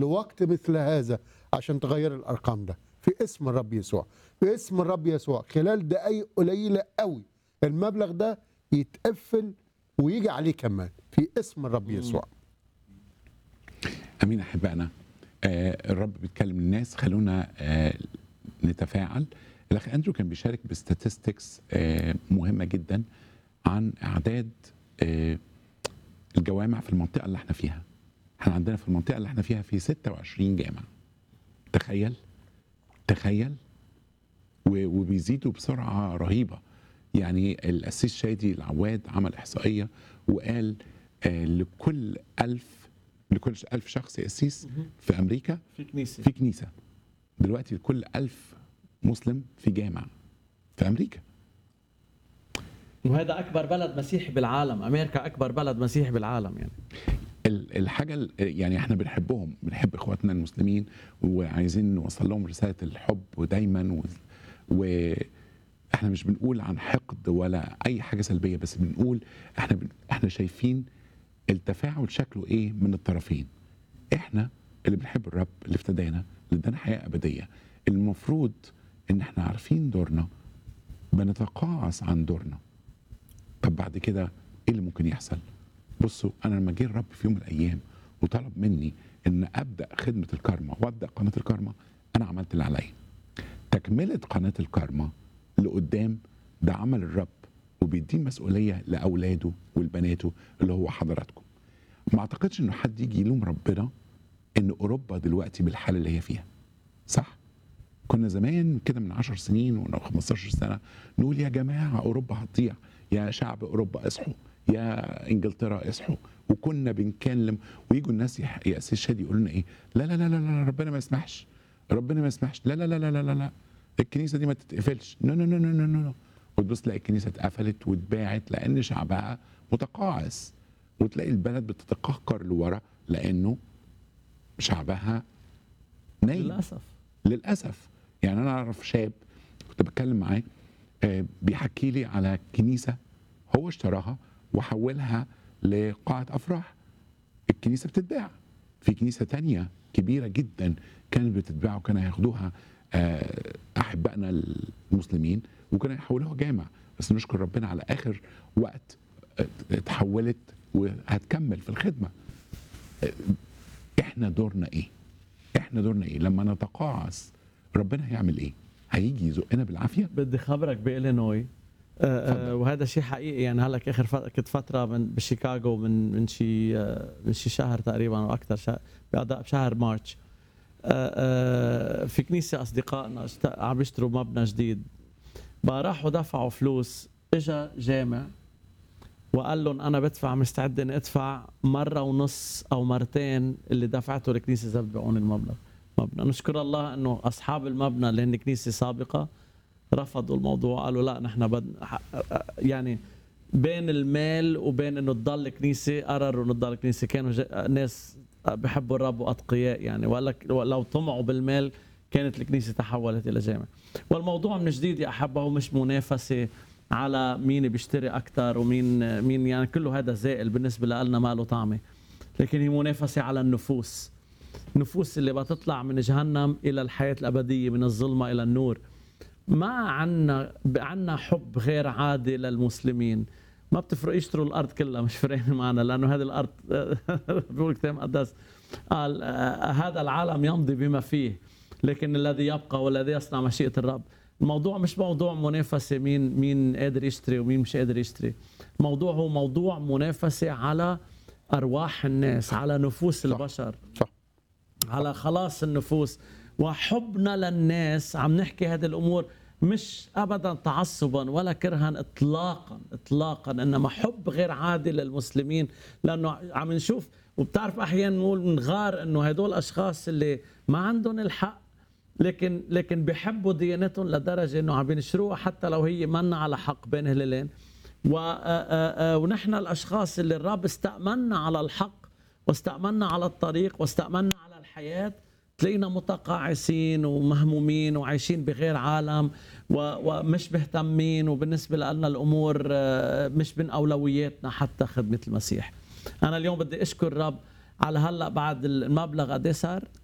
لوقت مثل هذا عشان تغير الارقام ده في اسم الرب يسوع في اسم الرب يسوع خلال دقايق قليله قوي المبلغ ده يتقفل ويجي عليه كمان في اسم الرب يسوع امين احبائنا آه الرب بيتكلم الناس خلونا آه نتفاعل الاخ اندرو كان بيشارك بستاتستكس آه مهمه جدا عن اعداد آه الجوامع في المنطقه اللي احنا فيها احنا عندنا في المنطقه اللي احنا فيها في 26 جامع تخيل تخيل و- وبيزيدوا بسرعه رهيبه يعني الاسيس شادي العواد عمل احصائيه وقال آه لكل ألف لكل ألف شخص أسيس في أمريكا في كنيسه في كنيسة دلوقتي لكل ألف مسلم في جامع في أمريكا وهذا اكبر بلد مسيحي بالعالم امريكا اكبر بلد مسيحي بالعالم يعني ال- الحاجة ال- يعني احنا بنحبهم بنحب اخواتنا المسلمين وعايزين نوصل لهم رسالة الحب ودايما و, و احنا مش بنقول عن حقد ولا اي حاجة سلبية بس بنقول احنا بن احنا شايفين التفاعل شكله ايه من الطرفين احنا اللي بنحب الرب اللي افتدانا اللي ادانا حياة ابدية المفروض ان احنا عارفين دورنا بنتقاعس عن دورنا طب بعد كده ايه اللي ممكن يحصل بصوا انا لما جه الرب في يوم من الايام وطلب مني ان ابدا خدمه الكارما وابدا قناه الكارما انا عملت اللي عليا تكمله قناه الكارما لقدام ده عمل الرب وبيديه مسؤوليه لاولاده ولبناته اللي هو حضراتكم ما اعتقدش انه حد يجي يلوم ربنا ان اوروبا دلوقتي بالحاله اللي هي فيها صح كنا زمان كده من 10 سنين و 15 سنه نقول يا جماعه اوروبا هتضيع يا شعب اوروبا اصحوا يا انجلترا اصحوا وكنا بنكلم ويجوا الناس يح- يا اسيس شادي يقولوا لنا ايه لا لا لا لا لا ربنا ما يسمحش ربنا ما يسمحش لا لا لا لا لا لا, لا. الكنيسه دي ما تتقفلش نو نو نو نو نو نو وتبص تلاقي الكنيسه اتقفلت واتباعت لان شعبها متقاعس وتلاقي البلد بتتقهقر لورا لانه شعبها نايم للاسف للاسف يعني انا اعرف شاب كنت بتكلم معاه آه، بيحكي لي على كنيسه هو اشتراها وحولها لقاعه افراح الكنيسه بتتباع في كنيسه تانية كبيره جدا كانت بتتباع وكانوا هياخدوها آه، احبائنا المسلمين وكانوا يحولوها جامع بس نشكر ربنا على اخر وقت آه، اتحولت وهتكمل في الخدمه آه، احنا دورنا ايه احنا دورنا ايه لما نتقاعس ربنا هيعمل ايه هيجي يزقنا بالعافيه بدي خبرك بالينوي آه، آه، وهذا شيء حقيقي يعني هلا اخر فتره كنت فتره من بشيكاغو من من شي آه، من شي شهر تقريبا او اكثر شهر بأداء بشهر مارش آه، آه، في كنيسه اصدقائنا اشت- عم يشتروا مبنى جديد بقى راحوا دفعوا فلوس اجى جامع وقال لهم انا بدفع مستعد اني ادفع مره ونص او مرتين اللي دفعته الكنيسه اذا بتبيعون المبلغ مبنى نشكر الله انه اصحاب المبنى اللي هن كنيسه سابقه رفضوا الموضوع قالوا لا نحن بد يعني بين المال وبين انه تضل كنيسه قرروا انه تضل كنيسه كانوا ج- ناس بحبوا الرب واتقياء يعني وقال لك لو طمعوا بالمال كانت الكنيسه تحولت الى جامع والموضوع من جديد يا احبه هو مش منافسه على مين بيشتري اكثر ومين مين يعني كله هذا زائل بالنسبه لنا ما له طعمه لكن هي منافسه على النفوس النفوس اللي بتطلع من جهنم الى الحياه الابديه من الظلمه الى النور ما عنا عنا حب غير عادي للمسلمين ما بتفرق يشتروا الارض كلها مش فارقين معنا لانه هذه الارض بيقول الكتاب المقدس قال آه، هذا العالم يمضي بما فيه لكن الذي يبقى والذي يصنع مشيئه الرب الموضوع مش موضوع منافسه مين مين قادر يشتري ومين مش قادر يشتري الموضوع هو موضوع منافسه على ارواح الناس على نفوس صح. البشر صح على خلاص النفوس وحبنا للناس عم نحكي هذه الامور مش ابدا تعصبا ولا كرها اطلاقا اطلاقا انما حب غير عادي للمسلمين لانه عم نشوف وبتعرف احيانا نقول نغار انه هدول الاشخاص اللي ما عندهم الحق لكن لكن بيحبوا ديانتهم لدرجه انه عم بينشروها حتى لو هي منا على حق بين هلالين و آه، آه، آه، ونحن الاشخاص اللي الرب استأمنا على الحق واستأمنا على الطريق واستأمنا على الحياه تلاقينا متقاعسين ومهمومين وعايشين بغير عالم و- ومش مهتمين وبالنسبه لنا الامور آه، مش من اولوياتنا حتى خدمه المسيح. انا اليوم بدي اشكر الرب على هلا بعد المبلغ قد ايه صار؟